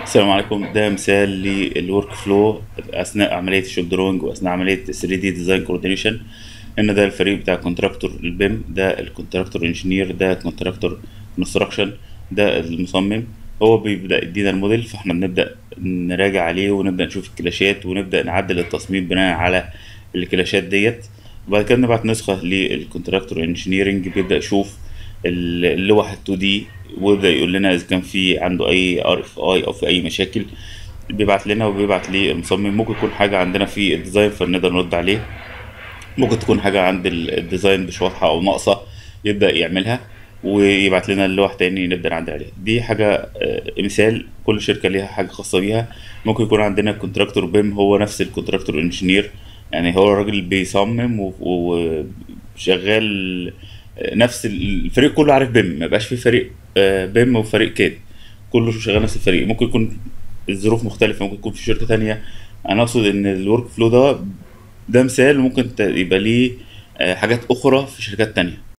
السلام عليكم ده مثال للورك فلو اثناء عمليه الشوب دروينج واثناء عمليه 3 دي ديزاين كوردينيشن ان ده الفريق بتاع كونتراكتور البيم ده الكونتراكتور انجينير ده كونتراكتور كونستراكشن ده المصمم هو بيبدا يدينا الموديل فاحنا بنبدا نراجع عليه ونبدا نشوف الكلاشات ونبدا نعدل التصميم بناء على الكلاشات ديت وبعد كده نبعت نسخه للكونتراكتور انجينيرنج بيبدا يشوف اللوح ال 2 دي ويبدا يقول لنا اذا كان في عنده اي ار اف اي او في اي مشاكل بيبعت لنا وبيبعت للمصمم ممكن يكون حاجه عندنا في الديزاين فنقدر نرد عليه ممكن تكون حاجه عند الديزاين مش واضحه او ناقصه يبدا يعملها ويبعت لنا اللوح تاني نبدا نعدل عليها دي حاجه آه، مثال كل شركه ليها حاجه خاصه بيها ممكن يكون عندنا كونتراكتور بيم هو نفس الكونتراكتور انجينير يعني هو الراجل بيصمم و- وشغال نفس الفريق كله عارف بيم ما بقاش في فريق آه، بيم وفريق كاد كله شغال نفس الفريق ممكن يكون الظروف مختلفة ممكن يكون في شركة تانية أنا أقصد إن الورك فلو ده ده مثال ممكن ت- يبقى ليه آه، حاجات أخرى في شركات تانية